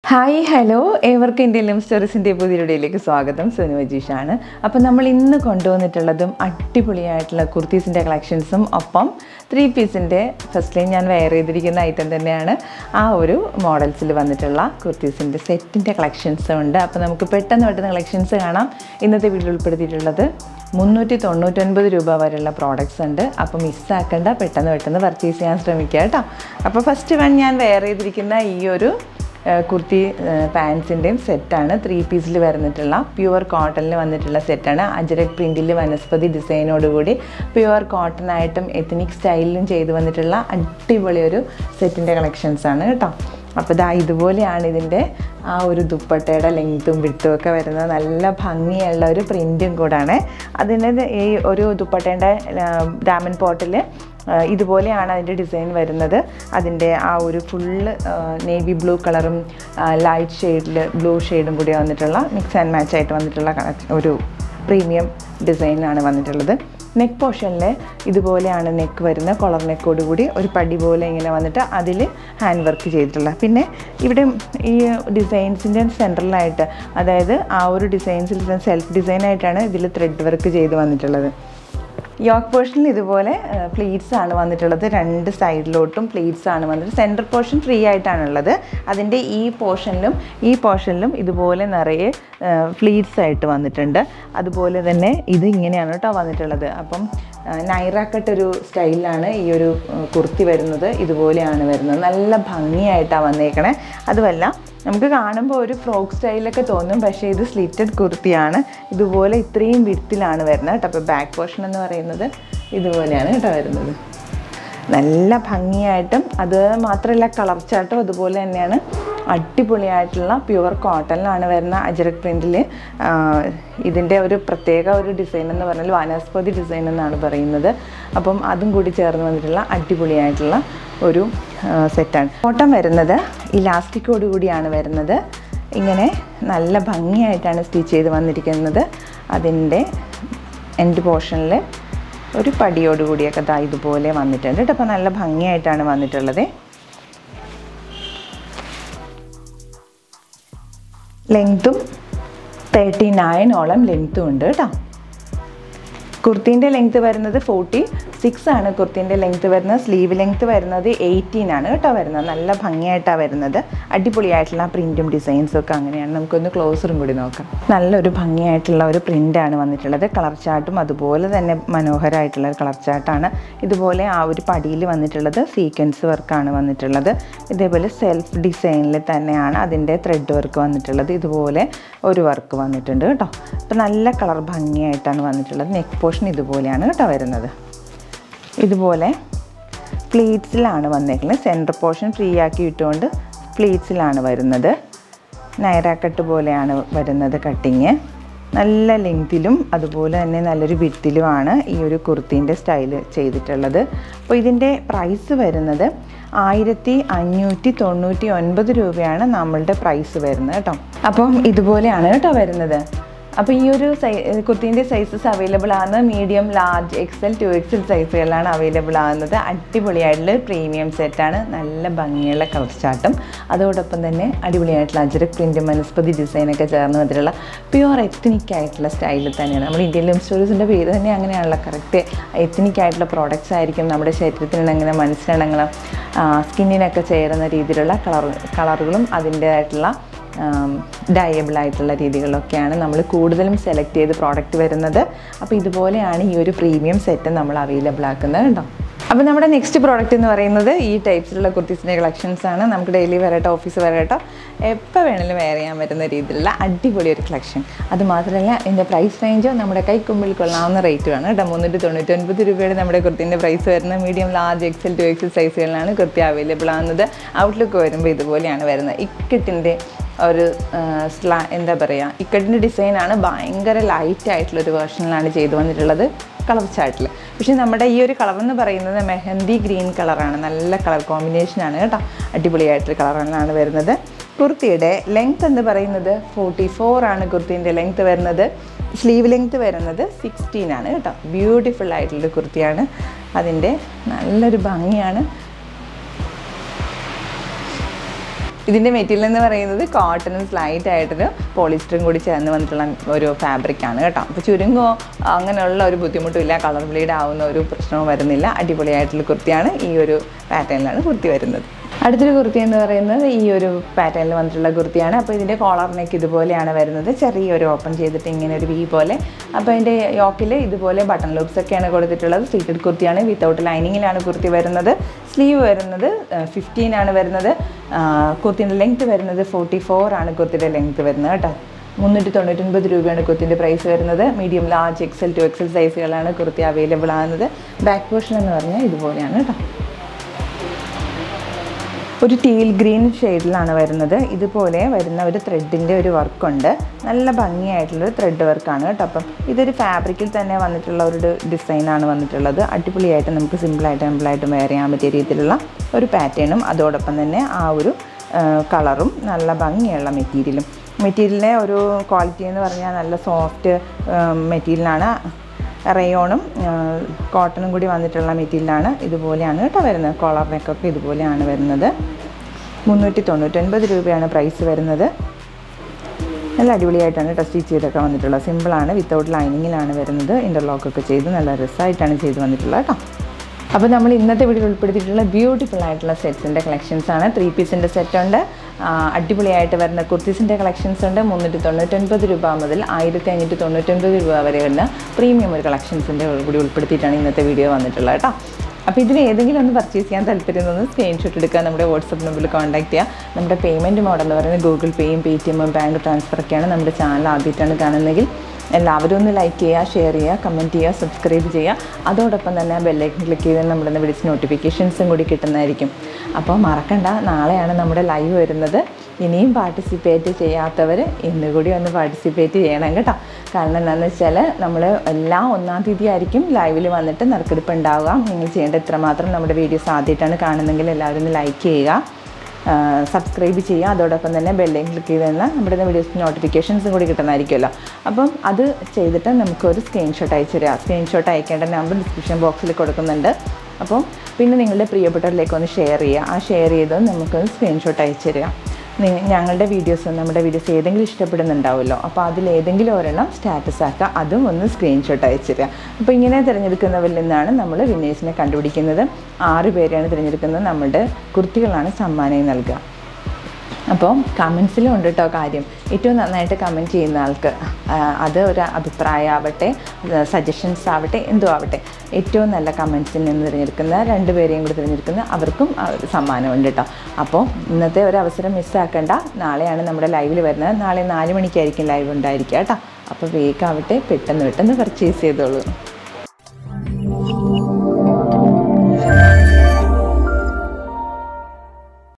hi hello ഏവർക്കും Indian ലിം സ്റ്റോറീസിൻ്റെ പുതിയ വീഡിയോയിലേക്ക് സ്വാഗതം സുനു അജീഷാണ് അപ്പോൾ നമ്മൾ ഇന്ന് കൊണ്ടുവന്നിട്ടുള്ളതും അടിപൊളിയായിട്ടുള്ള കുർത്തീസിൻ്റെ കളക്ഷൻസും ഒപ്പം ത്രീ പീസിൻ്റെ ഫസ്റ്റ് ഞാൻ വെയർ ചെയ്തിരിക്കുന്ന ഐറ്റം തന്നെയാണ് ആ ഒരു മോഡൽസിൽ വന്നിട്ടുള്ള കുർത്തീസിൻ്റെ സെറ്റിൻ്റെ കളക്ഷൻസും ഉണ്ട് അപ്പോൾ നമുക്ക് പെട്ടെന്ന് പെട്ടെന്ന് കളക്ഷൻസ് കാണാം ഇന്നത്തെ വീഡിയോ ഉൾപ്പെടുത്തിയിട്ടുള്ളത് മുന്നൂറ്റി തൊണ്ണൂറ്റൊൻപത് രൂപ വരെയുള്ള പ്രോഡക്റ്റ്സ് ഉണ്ട് അപ്പോൾ മിസ്സാക്കേണ്ട പെട്ടെന്ന് പെട്ടെന്ന് പർച്ചേസ് ചെയ്യാൻ ശ്രമിക്കുക കേട്ടോ അപ്പോൾ ഫസ്റ്റ് വൺ ഞാൻ വെയർ ചെയ്തിരിക്കുന്ന ഈ ഒരു ഏഹ് കുർത്തി പാൻസിൻ്റെയും സെറ്റാണ് ത്രീ പീസിൽ വരുന്നിട്ടുള്ള പ്യുവർ കോട്ടണിൽ വന്നിട്ടുള്ള സെറ്റാണ് അജരക് പ്രിൻറ്റിൽ വനസ്പതി ഡിസൈനോടുകൂടി പ്യുവർ കോട്ടൺ ആയിട്ടും എത്തനിക് സ്റ്റൈലിലും ചെയ്ത് വന്നിട്ടുള്ള അടിപൊളി ഒരു സെറ്റിൻ്റെ കളക്ഷൻസ് ആണ് കേട്ടോ അപ്പോൾ ഇതാ ഇതുപോലെയാണ് ഇതിൻ്റെ ആ ഒരു ദുപ്പട്ടയുടെ ലെങ്ത്തും വിട്ടും ഒക്കെ വരുന്നത് നല്ല ഭംഗിയുള്ള ഒരു പ്രിൻറ്റും കൂടാണ് അതിൻ്റെ ഈ ഒരു ദുപ്പട്ടേൻ്റെ ഡാമൻ പോട്ടിൽ ഇതുപോലെയാണ് അതിൻ്റെ ഡിസൈൻ വരുന്നത് അതിൻ്റെ ആ ഒരു ഫുള്ള് നേവി ബ്ലൂ കളറും ലൈറ്റ് ഷെയ്ഡിൽ ബ്ലൂ ഷെയ്ഡും കൂടി വന്നിട്ടുള്ള മിക്സ് ആൻഡ് മാച്ച് ആയിട്ട് വന്നിട്ടുള്ള കള- ഒരു പ്രീമിയം ഡിസൈനാണ് വന്നിട്ടുള്ളത് നെക്ക് പോർഷനിൽ ഇതുപോലെയാണ് നെക്ക് വരുന്നത് കൊളർ നെക്കോട് കൂടി ഒരു പടി പോലെ ഇങ്ങനെ വന്നിട്ട് അതിൽ ഹാൻഡ് വർക്ക് ചെയ്തിട്ടുള്ള പിന്നെ ഇവിടെ ഈ ഡിസൈൻസിൻ്റെ സെൻട്രലായിട്ട് അതായത് ആ ഒരു ഡിസൈൻസിൽ സെൽഫ് ഡിസൈനായിട്ടാണ് ഇതിൽ ത്രെഡ് വർക്ക് ചെയ്ത് വന്നിട്ടുള്ളത് യോക്ക് പോർഷനിൽ ഇതുപോലെ പ്ലീറ്റ്സ് ആണ് വന്നിട്ടുള്ളത് രണ്ട് സൈഡിലോട്ടും പ്ലീറ്റ്സ് ആണ് വന്നിട്ട് സെൻറ്റർ പോർഷൻ ഫ്രീ ആയിട്ടാണുള്ളത് അതിൻ്റെ ഈ പോർഷനിലും ഈ പോർഷനിലും ഇതുപോലെ നിറയെ ഫ്ലീറ്റ്സ് ആയിട്ട് വന്നിട്ടുണ്ട് അതുപോലെ തന്നെ ഇത് ഇങ്ങനെയാണ് കേട്ടോ വന്നിട്ടുള്ളത് അപ്പം നൈറ കട്ട് ഒരു സ്റ്റൈലിലാണ് ഈ ഒരു ഏഹ്, കുർത്തി വരുന്നത് ഇതുപോലെയാണ് വരുന്നത് നല്ല ഭംഗിയായിട്ടാണ് വന്നേക്കണേ അതുമല്ല നമുക്ക് കാണുമ്പോൾ ഒരു ഫ്രോക്ക് സ്റ്റൈലൊക്കെ തോന്നും പക്ഷേ ഇത് സ്ലിറ്റഡ് കുർത്തിയാണ് ഇതുപോലെ ഇത്രയും വിടത്തിലാണ് വരുന്നത് കേട്ടോ അപ്പോൾ ബാക്ക് പോർഷൻ എന്ന് പറയുന്നത് ഇതുപോലെയാണ് കേട്ടോ വരുന്നത് നല്ല ഭംഗിയായിട്ടും അത് മാത്രമല്ല കളർ ചാട്ടും അതുപോലെ തന്നെയാണ് അടിപൊളിയായിട്ടുള്ള പ്യുവർ കോട്ടണിലാണ് വരുന്ന അജരക് പ്രിൻറ്റിൽ ഇതിൻ്റെ ഒരു പ്രത്യേക ഒരു ഡിസൈൻ എന്ന് പറഞ്ഞാൽ വനസ്പതി ഡിസൈൻ എന്നാണ് പറയുന്നത് അപ്പം അതും കൂടി ചേർന്ന് വന്നിട്ടുള്ള അടിപൊളിയായിട്ടുള്ള ഒരു സെറ്റാണ് കോട്ടൺ വരുന്നത് ഇലാസ്റ്റിക്കോട് കൂടിയാണ് വരുന്നത് ഇങ്ങനെ നല്ല ഭംഗിയായിട്ടാണ് സ്റ്റിച്ച് ചെയ്ത് വന്നിരിക്കുന്നത് അതിൻ്റെ എൻഡ് പോർഷനിൽ ഒരു പടിയോട് കൂടിയൊക്കെ ദാ ഇതുപോലെ വന്നിട്ടുണ്ട് കേട്ടോ അപ്പോൾ നല്ല ഭംഗിയായിട്ടാണ് വന്നിട്ടുള്ളത് ലെങ്ത്തും തേർട്ടി നയനോളം ലെങ്ത്തും ഉണ്ട് കേട്ടോ കുർത്തീൻ്റെ ലെങ്ത്ത് വരുന്നത് ഫോർട്ടി സിക്സ് ആണ് കുർത്തീൻ്റെ ലെങ്ത്ത് വരുന്നത് സ്ലീവ് ലെങ്ത്ത് വരുന്നത് എയ്റ്റീൻ ആണ് കേട്ടോ വരുന്നത് നല്ല ഭംഗിയായിട്ടാണ് വരുന്നത് അടിപൊളിയായിട്ടുള്ള പ്രിൻറ്റും ഡിസൈൻസും ഒക്കെ അങ്ങനെയാണ് നമുക്കൊന്ന് ക്ലോസറും കൂടി നോക്കാം നല്ലൊരു ഭംഗിയായിട്ടുള്ള ഒരു പ്രിൻ്റാണ് വന്നിട്ടുള്ളത് കളർ ചാർട്ടും അതുപോലെ തന്നെ മനോഹരമായിട്ടുള്ള ഒരു കളർ ചാർട്ടാണ് ഇതുപോലെ ആ ഒരു പടിയിൽ വന്നിട്ടുള്ളത് സീക്വൻസ് വർക്കാണ് വന്നിട്ടുള്ളത് ഇതേപോലെ സെൽഫ് ഡിസൈനിൽ തന്നെയാണ് അതിൻ്റെ ത്രെഡ് വർക്ക് വന്നിട്ടുള്ളത് ഇതുപോലെ ഒരു വർക്ക് വന്നിട്ടുണ്ട് കേട്ടോ അപ്പോൾ നല്ല കളർ ഭംഗിയായിട്ടാണ് വന്നിട്ടുള്ളത് നെക്ക് പോർഷൻ ഇതുപോലെയാണ് കേട്ടോ വരുന്നത് ഇതുപോലെ പ്ലീറ്റ്സിലാണ് വന്നേക്കുന്നത് സെൻറ്റർ പോർഷൻ ഫ്രീ ആക്കി ഇട്ടുകൊണ്ട് പ്ലീറ്റ്സിലാണ് വരുന്നത് നൈറാക്കട്ട് പോലെയാണ് വരുന്നത് കട്ടിങ് നല്ല ലെങ്തിലും അതുപോലെ തന്നെ നല്ലൊരു വിട്ടിലുമാണ് ഈ ഒരു കുർത്തീൻ്റെ സ്റ്റൈൽ ചെയ്തിട്ടുള്ളത് അപ്പോൾ ഇതിൻ്റെ പ്രൈസ് വരുന്നത് ആയിരത്തി അഞ്ഞൂറ്റി തൊണ്ണൂറ്റി ഒൻപത് രൂപയാണ് നമ്മളുടെ പ്രൈസ് വരുന്നത് കേട്ടോ അപ്പം ഇതുപോലെയാണ് കേട്ടോ വരുന്നത് അപ്പോൾ ഈ ഒരു സൈ കുർത്തീൻ്റെ സൈസസ് അവൈലബിൾ ആണ് medium large XL two XL സൈസുകളിലാണ് അവൈലബിൾ ആകുന്നത് അടിപൊളിയായിട്ടുള്ള പ്രീമിയം സെറ്റാണ് നല്ല ഭംഗിയുള്ള കളർ ചാർട്ടും അതോടൊപ്പം തന്നെ അടിപൊളിയായിട്ടുള്ള അജരക് പ്രിൻറ്റും വനസ്പതി ഡിസൈനൊക്കെ ചേർന്ന് വന്നിട്ടുള്ള പ്യുവർ എത്തനിക് ആയിട്ടുള്ള സ്റ്റൈലിൽ തന്നെയാണ് നമ്മുടെ ഇന്ത്യൻ ലിം സ്റ്റോറീസിൻ്റെ പേര് തന്നെ അങ്ങനെയാണല്ലോ കറക്റ്റ് എത്തനിക് ആയിട്ടുള്ള പ്രോഡക്റ്റ്സ് ആയിരിക്കും നമ്മുടെ ശരീരത്തിനിണങ്ങനെ മനസ്സിനിണങ്ങണം സ്കിന്നിനൊക്കെ ചേരുന്ന രീതിയിലുള്ള കളർ കളറുകളും അതിൻ്റേതായിട്ടുള്ള ഡയബിൾ ആയിട്ടുള്ള രീതികളിലൊക്കെയാണ് നമ്മൾ കൂടുതലും സെലക്ട് ചെയ്ത് പ്രോഡക്റ്റ് വരുന്നത് അപ്പോൾ ഇതുപോലെയാണ് ഈ ഒരു പ്രീമിയം സെറ്റ് നമ്മൾ അവൈലബിൾ ആക്കുന്നത് കേട്ടോ അപ്പോൾ നമ്മുടെ നെക്സ്റ്റ് പ്രോഡക്റ്റ് എന്ന് പറയുന്നത് ഈ ടൈപ്സിലുള്ള കുർത്തീസിൻ്റെ കളക്ഷൻസ് ആണ് നമുക്ക് ഡെയിലി വരട്ടോ ഓഫീസ് വരട്ടോ എപ്പോൾ വേണമെങ്കിലും വെയർ ചെയ്യാൻ പറ്റുന്ന രീതിയിലുള്ള അടിപൊളി ഒരു കളക്ഷൻ അത് മാത്രമല്ല ഇതിൻ്റെ പ്രൈസ് റേഞ്ച് നമ്മുടെ കൈക്കുമ്പിൽ കൊള്ളാവുന്ന റേറ്റ് ആണ് കേട്ടോ മുന്നൂറ്റി തൊണ്ണൂറ്റി ഒൻപത് രൂപയുടെ നമ്മുടെ കുർത്തീൻ്റെ പ്രൈസ് വരുന്നത് medium large XL two XL സൈസുകളിലാണ് കുർത്തി അവൈലബിൾ ആകുന്നത് ഔട്ട്ലുക്ക് വരുമ്പോൾ ഇതുപോലെയാണ് വരുന്നത് ഇക്കറ്റിൻ്റെ ഒരു സ്ലാ എന്താ പറയുക ഇക്കറ്റിൻ്റെ ഡിസൈനാണ് ഭയങ്കര ലൈറ്റ് ആയിട്ടുള്ളൊരു വേർഷനിലാണ് ചെയ്തു വന്നിട്ടുള്ളത് കളർ ചാർട്ടിൽ പക്ഷേ നമ്മുടെ ഈ ഒരു കളർ എന്ന് പറയുന്നത് മെഹന്തി ഗ്രീൻ കളറാണ് നല്ല കളർ കോമ്പിനേഷനാണ് കേട്ടോ അടിപൊളിയായിട്ടൊരു കളറാണ് വരുന്നത് കുർത്തിയുടെ ലെങ്ത് എന്ന് പറയുന്നത് ഫോർട്ടി ഫോർ ആണ് കുർത്തീൻ്റെ ലെങ്ത് വരുന്നത് സ്ലീവ് ലെങ്ത് വരുന്നത് സിക്സ്റ്റീൻ ആണ് കേട്ടോ ബ്യൂട്ടിഫുൾ ആയിട്ടുള്ളൊരു കുർത്തിയാണ് അതിൻ്റെ നല്ലൊരു ഭംഗിയാണ് ഇതിൻ്റെ മെറ്റീരിയൽ എന്ന് പറയുന്നത് കോട്ടണും സ്ലൈറ്റ് ആയിട്ടൊരു പോളിസ്റ്ററും കൂടി ചേർന്ന് വന്നിട്ടുള്ള ഒരു ഫാബ്രിക്കാണ് കേട്ടോ അപ്പോൾ ചുരുങ്ങോ അങ്ങനെയുള്ള ഒരു ബുദ്ധിമുട്ടും ഇല്ല കളർ ബ്ലീഡ് ആവുന്ന ഒരു പ്രശ്നവും വരുന്നില്ല അടിപൊളിയായിട്ടുള്ള കുർത്തിയാണ് ഈ ഒരു പാറ്റേണിലാണ് കുർത്തി വരുന്നത് അടുത്തൊരു കുർത്തി എന്ന് പറയുന്നത് ഈ ഒരു പാറ്റേണിൽ വന്നിട്ടുള്ള കുർത്തിയാണ് അപ്പോൾ ഇതിൻ്റെ കോളർ നെക്ക് ഇതുപോലെയാണ് വരുന്നത് ചെറിയൊരു ഓപ്പൺ ചെയ്തിട്ട് ഇങ്ങനെ ഒരു വി പോലെ അപ്പോൾ അതിൻ്റെ യോക്കിൽ ഇതുപോലെ ബട്ടൺ ലൂപ്സ് ഒക്കെയാണ് കൊടുത്തിട്ടുള്ളത് സ്ലീറ്റഡ് കുർത്തിയാണ് വിത്തൗട്ട് ലൈനിങ്ങിലാണ് കുർത്തി വരുന്നത് സ്ലീവ് വരുന്നത് ഫിഫ്റ്റീൻ ആണ് വരുന്നത് കുർത്തിൻ്റെ ലെങ്ത് വരുന്നത് ഫോർട്ടി ഫോർ ആണ് കുർത്തിയുടെ ലെങ്ത് വരുന്നത് കേട്ടോ മുന്നൂറ്റി തൊണ്ണൂറ്റൊൻപത് രൂപയാണ് കുർത്തിൻ്റെ പ്രൈസ് വരുന്നത് medium large XL two XL സൈസുകളാണ് കുർത്തി അവൈലബിൾ ആകുന്നത് ബാക്ക് പോർഷൻ എന്ന് പറഞ്ഞാൽ ഇതുപോലെയാണ് കേട്ടോ ഒരു ടീൽ ഗ്രീൻ ഷെയ്ഡിലാണ് വരുന്നത് ഇതുപോലെ വരുന്ന ഒരു ത്രെഡിൻ്റെ ഒരു വർക്കുണ്ട് നല്ല ഭംഗിയായിട്ടുള്ളൊരു ത്രെഡ് വർക്കാണ് കേട്ടോ അപ്പം ഇതൊരു ഫാബ്രിക്കിൽ തന്നെ വന്നിട്ടുള്ള ഒരു ഡിസൈനാണ് വന്നിട്ടുള്ളത് അടിപൊളിയായിട്ട് നമുക്ക് സിമ്പിളായിട്ട് സിമ്പിളായിട്ട് വെയർ ചെയ്യാൻ പറ്റിയ രീതിയിലുള്ള ഒരു പാറ്റേണും അതോടൊപ്പം തന്നെ ആ ഒരു കളറും നല്ല ഭംഗിയുള്ള മെറ്റീരിയലും മെറ്റീരിയലിൻ്റെ ഒരു ക്വാളിറ്റി എന്ന് പറഞ്ഞാൽ നല്ല സോഫ്റ്റ് മെറ്റീരിയലാണ് റയോണും കോട്ടണും കൂടി വന്നിട്ടുള്ള മെറ്റീരിയലാണ് ഇതുപോലെയാണ് കേട്ടോ വരുന്നത് കോളർ നെക്കൊക്കെ ഇതുപോലെയാണ് വരുന്നത് മുന്നൂറ്റി തൊണ്ണൂറ്റൊൻപത് രൂപയാണ് പ്രൈസ് വരുന്നത് നല്ല അടിപൊളിയായിട്ടാണ് കേട്ടോ സ്റ്റിച്ച് ചെയ്തൊക്കെ വന്നിട്ടുള്ളത് സിമ്പിളാണ് വിത്തൗട്ട് ലൈനിങ്ങിലാണ് വരുന്നത് ഇൻ്റർലോക്കൊക്കെ ചെയ്ത് നല്ല രസമായിട്ടാണ് ചെയ്ത് വന്നിട്ടുള്ളത് കേട്ടോ അപ്പോൾ നമ്മൾ ഇന്നത്തെ വീഡിയോയിൽ ഉൾപ്പെടുത്തിയിട്ടുള്ള ബ്യൂട്ടിഫുൾ ആയിട്ടുള്ള സെറ്റ്സിൻ്റെ കളക്ഷൻസ് ആണ് ത്രീ പീസിൻ്റെ സെറ്റ് ഉണ്ട് അടിപൊളിയായിട്ട് വരുന്ന കുർത്തീസിൻ്റെ കളക്ഷൻസ് ഉണ്ട് മുന്നൂറ്റി തൊണ്ണൂറ്റൊൻപത് രൂപ മുതൽ ആയിരത്തി അഞ്ഞൂറ്റി തൊണ്ണൂറ്റൊൻപത് രൂപ വരെ വരുന്ന പ്രീമിയം ഒരു കളക്ഷൻസിൻ്റെ കൂടി ഉൾപ്പെടുത്തിയിട്ടാണ് ഇന്നത്തെ വീഡിയോ വന്നിട്ടുള്ളത് കേട്ടോ അപ്പോൾ ഇതിൽ ഏതെങ്കിലും ഒന്ന് പർച്ചേസ് ചെയ്യാൻ താല്പര്യം തോന്നുന്നു സ്ക്രീൻഷോട്ട് എടുക്കുക നമ്മുടെ വാട്സപ്പ് നമ്പറിൽ കോൺടാക്ട് ചെയ്യുക നമ്മുടെ പേയ്മെൻറ്റ് മോഡൽ എന്ന് പറയുന്നത് ഗൂഗിൾ പേയും പേ ടി എമ്മും ബാങ്ക് ട്രാൻസ്ഫറൊക്കെയാണ് നമ്മുടെ ചാനൽ ആദ്യമായിട്ടാണ് കാണുന്നതെങ്കിൽ എല്ലാവരും ഒന്ന് ലൈക്ക് ചെയ്യുക ഷെയർ ചെയ്യുക കമൻറ്റ് ചെയ്യുക സബ്സ്ക്രൈബ് ചെയ്യുക അതോടൊപ്പം തന്നെ ബെല്ലൈക്കൻ ക്ലിക്ക് ചെയ്ത് നമ്മുടെ വിളിച്ച് നോട്ടിഫിക്കേഷൻസും കൂടി കിട്ടുന്നതായിരിക്കും അപ്പോൾ മറക്കണ്ട നാളെയാണ് നമ്മുടെ ലൈവ് വരുന്നത് ഇനിയും പാർട്ടിസിപ്പേറ്റ് ചെയ്യാത്തവർ ഇന്നുകൂടി ഒന്ന് പാർട്ടിസിപ്പേറ്റ് ചെയ്യണം കേട്ടോ കാരണം എന്താണെന്ന് വെച്ചാൽ നമ്മൾ എല്ലാ ഒന്നാം തീയതി ആയിരിക്കും ലൈവിൽ വന്നിട്ട് നറുക്കെടുപ്പ് ഉണ്ടാവുക നിങ്ങൾ ചെയ്യേണ്ട ഇത്രമാത്രം നമ്മുടെ വീഡിയോസ് ആദ്യമായിട്ടാണ് കാണുന്നതെങ്കിൽ എല്ലാവരും ഒന്ന് ലൈക്ക് ചെയ്യുക സബ്സ്ക്രൈബ് ചെയ്യുക അതോടൊപ്പം തന്നെ ബെല്ലൈൻ ക്ലിക്ക് ചെയ്ത് തന്നാൽ നമ്മുടെ വീഡിയോസ് നോട്ടിഫിക്കേഷൻസും കൂടി കിട്ടുന്നതായിരിക്കുമല്ലോ അപ്പം അത് ചെയ്തിട്ട് നമുക്കൊരു സ്ക്രീൻഷോട്ട് അയച്ചു തരിക സ്ക്രീൻഷോട്ട് അയക്കേണ്ട നമ്പർ ഡിസ്ക്രിപ്ഷൻ ബോക്സിൽ കൊടുക്കുന്നുണ്ട് അപ്പം പിന്നെ നിങ്ങളുടെ പ്രിയപ്പെട്ടവരിലേക്ക് ഒന്ന് ഷെയർ ചെയ്യുക ആ ഷെയർ ചെയ്ത് നമുക്കൊന്ന് സ്ക്രീൻഷോട്ട് അയച്ചു തരിക നി- ഞങ്ങളുടെ വീഡിയോസ് നമ്മുടെ വീഡിയോസ് ഏതെങ്കിലും ഇഷ്ടപ്പെടുന്നുണ്ടാവുമല്ലോ അപ്പോൾ അതിൽ ഏതെങ്കിലും ഒരെണ്ണം സ്റ്റാറ്റസ് ആക്കുക അതും ഒന്ന് സ്ക്രീൻഷോട്ട് അയച്ചു തരിക അപ്പോൾ ഇങ്ങനെ തിരഞ്ഞെടുക്കുന്നവരിൽ നിന്നാണ് നമ്മൾ വിന്നേഴ്സിനെ കണ്ടുപിടിക്കുന്നത് ആറ് പേരെയാണ് തിരഞ്ഞെടുക്കുന്നത് നമ്മുടെ കുർത്തികളാണ് സമ്മാനം നൽകുക അപ്പോൾ കമൻസിലും ഉണ്ട് കേട്ടോ കാര്യം ഏറ്റവും നന്നായിട്ട് കമൻറ്റ് ചെയ്യുന്ന ആൾക്ക് ആ, അത് ഒരു അഭിപ്രായമാവട്ടെ സജഷൻസ് ആവട്ടെ എന്തോ ആവട്ടെ ഏറ്റവും നല്ല കമൻസിൽ നിന്ന് തിരഞ്ഞെടുക്കുന്ന രണ്ട് പേരെയും കൂടി തിരഞ്ഞെടുക്കുന്ന അവർക്കും ആ ഒരു സമ്മാനമുണ്ട് കേട്ടോ അപ്പോൾ ഇന്നത്തെ ഒരു അവസരം മിസ്സാക്കണ്ട നാളെയാണ് നമ്മുടെ ലൈവിൽ വരുന്നത് നാളെ നാല് മണിക്കായിരിക്കും ലൈവ് ഉണ്ടായിരിക്കുക കേട്ടോ അപ്പോൾ വേഗമാവട്ടെ പെട്ടെന്ന് പെട്ടെന്ന് പർച്ചേസ് ചെയ്തോളൂ